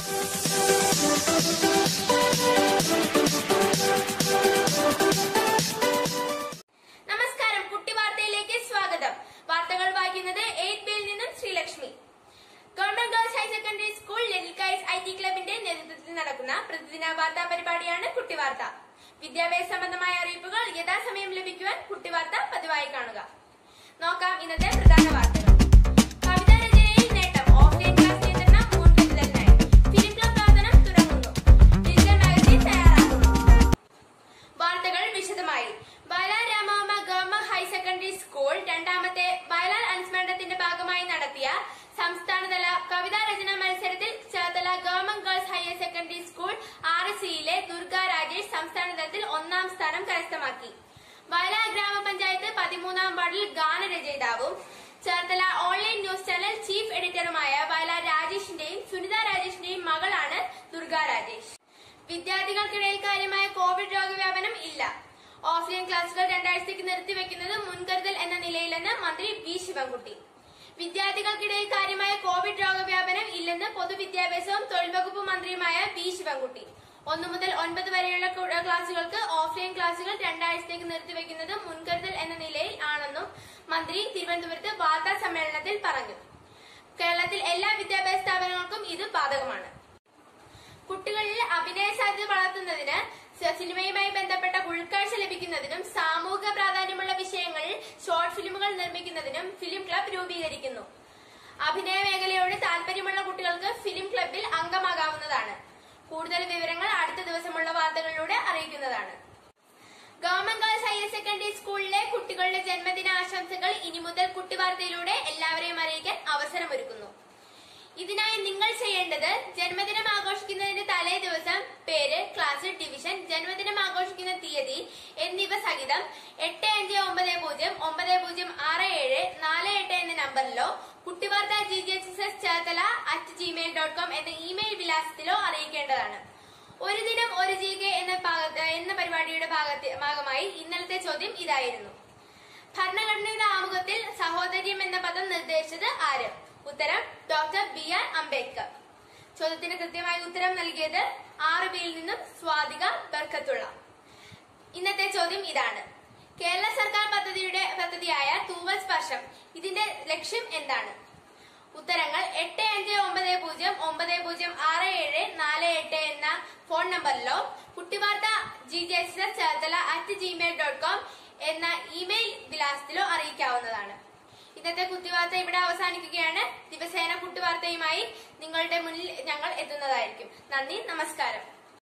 നമസ്കാരം കുട്ടി വാർത്തയിലേക്ക് സ്വാഗതം വാർത്തകൾ വായിക്കുന്നത് എയ്റ്റ് ബിയിൽ നിന്നും Sreelakshmi government girls higher secondary school little kites I T ക്ലബിന്റെ നേതൃത്വത്തിൽ നടക്കുന്ന പ്രതിദിന വാർത്താ പരിപാടിയാണ് കുട്ടി വാർത്ത വിദ്യാഭ്യാസ സംബന്ധമായ അറിയിപ്പുകൾ യഥാസമയം ലഭിക്കുവാൻ കുട്ടി വാർത്ത പതിവായി കാണുക നോക്കാം ഇന്നത്തെ പ്രധാന വാർത്തകൾ കവിതാ രചനയിൽ നേട്ടം ഓഫ്ലൈൻ ക്ലാസ് നിയന്ത്രണം മുൻകരുതലിനായി ഫിലിം ക്ലബ് പ്രവർത്തനം തുടങ്ങുന്നു ഡിജിറ്റൽ മാഗസിൻ തയ്യാറാക്കുന്നു വാർത്തകൾ വിശദമായി Vayalar Ramavarma government higher secondary school രണ്ടാമത്തെ വയലാർ അനുസ്മരണത്തിന്റെ ഭാഗമായി നടത്തിയ സംസ്ഥാനതല കവിതാ രചന മത്സരത്തിൽ Cherthala government girls higher secondary school R സിയിലെ ദുർഗ രാജേഷ് സംസ്ഥാന തലത്തിൽ ഒന്നാം സ്ഥാനം കരസ്ഥമാക്കി വയലാർ ഗ്രാമപഞ്ചായത്ത് പതിമൂന്നാം വാർഡിൽ ഗാനരചയിതാവും Cherthala online news channel chief എഡിറ്ററുമായ വയലാർ രാജേഷിന്റെയും സുനിത രാജേഷിന്റെയും മകളാണ് ദുർഗ രാജേഷ് വിദ്യാർത്ഥികൾക്കിടയിൽ കാര്യമായ കോവിഡ് രോഗവ്യാപനം ഇല്ല ഓഫ്ലൈൻ ക്ലാസുകൾ രണ്ടാഴ്ചത്തേക്ക് നിർത്തിവെക്കുന്നത് മുൻകരുതൽ എന്ന നിലയിലെന്ന് മന്ത്രി വി ശിവൻകുട്ടി വിദ്യാർത്ഥികൾക്കിടയിൽ കാര്യമായ കോവിഡ് രോഗവ്യാപനം ഇല്ലെന്ന് പൊതുവിദ്യാഭ്യാസവും തൊഴിൽ വകുപ്പ് മന്ത്രിയുമായ വി ശിവൻകുട്ടി ഒന്നു മുതൽ ഒൻപത് വരെയുള്ള കു- ക്ലാസുകൾക്ക് ഓഫ്ലൈൻ ക്ലാസുകൾ രണ്ടാഴ്ചത്തേക്ക് നിർത്തിവെക്കുന്നത് മുൻകരുതൽ എന്ന നിലയിൽ ആണെന്നും മന്ത്രി തിരുവനന്തപുരത്ത് വാർത്താ സമ്മേളനത്തിൽ പറഞ്ഞു കേരളത്തിൽ എല്ലാ വിദ്യാഭ്യാസ സ്ഥാപനങ്ങൾക്കും ഇത് ബാധകമാണ് കുട്ടികളിൽ അഭിനയ സാധ്യത വളർത്തുന്നതിന് സ- സിനിമയുമായി ബന്ധപ്പെട്ട ഉൾക്കാഴ്ച ലഭിക്കുന്നതിനും സാമൂഹിക പ്രാധാന്യമുള്ള വിഷയങ്ങളിൽ ഷോർട്ട് ഫിലിമുകൾ നിർമ്മിക്കുന്നതിനും ഫിലിം ക്ലബ് രൂപീകരിക്കുന്നു അഭിനയ മേഖലയോട് താല്പര്യമുള്ള കുട്ടികൾക്ക് ഫിലിം ക്ലബിൽ അംഗമാകാവുന്നതാണ് കൂടുതൽ വിവരങ്ങൾ അടുത്ത ദിവസമുള്ള വാർത്തകളിലൂടെ അറിയിക്കുന്നതാണ് ഗവൺമെന്റ് ഗേൾസ് ഹയർ സെക്കൻഡറി സ്കൂളിലെ കുട്ടികളുടെ ജന്മദിന ആശംസകൾ ഇനി മുതൽ കുട്ടിവാർത്തയിലൂടെ എല്ലാവരെയും അറിയിക്കാൻ അവസരമൊരുക്കുന്നു ഇതിനായി നിങ്ങൾ ചെയ്യേണ്ടത് ജന്മദിനം ആഘോഷിക്കുന്നതിന്റെ തലേ ദിവസം പേര് ക്ലാസ് ഡിവിഷൻ ജന്മദിനം ആഘോഷിക്കുന്ന തീയതി എന്നിവ സഹിതം എട്ട് അഞ്ച് ഒമ്പത് പൂജ്യം ഒമ്പത് പൂജ്യം ആറ് ഏഴ് നാല് എട്ട് എന്ന നമ്പറിലോ കുട്ടിവാർത്ത G G H S S Cherthala at Gmail dot com എന്ന ഇമെയിൽ വിലാസത്തിലോ അറിയിക്കേണ്ടതാണ് ഒരു ദിനം ഒരു ജി കെ എന്ന ഭാഗത്ത് എന്ന പരിപാടിയുടെ ഭാഗത്ത് ഭാഗമായി ഇന്നലത്തെ ചോദ്യം ഇതായിരുന്നു ഭരണഘടനയുടെ ആമുഖത്തിൽ സഹോദര്യം എന്ന പദം നിർദ്ദേശിച്ചത് ആര് ഉത്തരം ഡോക്ടർ ബി ആർ അംബേദ്കർ ചോദ്യത്തിന് കൃത്യമായി ഉത്തരം നൽകിയത് ആറ് ബിയിൽ നിന്നും സ്വാതിക ബർക്കത്തുള്ള ഇന്നത്തെ ചോദ്യം ഇതാണ് കേരള സർക്കാർ പദ്ധതിയുടെ പദ്ധതിയായ തൂവൽ സ്പർശം ഇതിന്റെ ലക്ഷ്യം എന്താണ് ഉത്തരങ്ങൾ എട്ട് അഞ്ച് ഒമ്പത് പൂജ്യം ഒമ്പത് പൂജ്യം ആറ് ഏഴ് നാല് എട്ട് എന്ന ഫോൺ നമ്പറിലോ കുട്ടിവാർത്ത G G S S Cherthala at Gmail dot com എന്ന ഇമെയിൽ വിലാസത്തിലോ അറിയിക്കാവുന്നതാണ് ഇന്നത്തെ കുത്തിവാർത്ത ഇവിടെ അവസാനിക്കുകയാണ് ദിവസേന കുട്ടിവാർത്തയുമായി നിങ്ങളുടെ മുന്നിൽ ഞങ്ങൾ എത്തുന്നതായിരിക്കും നന്ദി നമസ്കാരം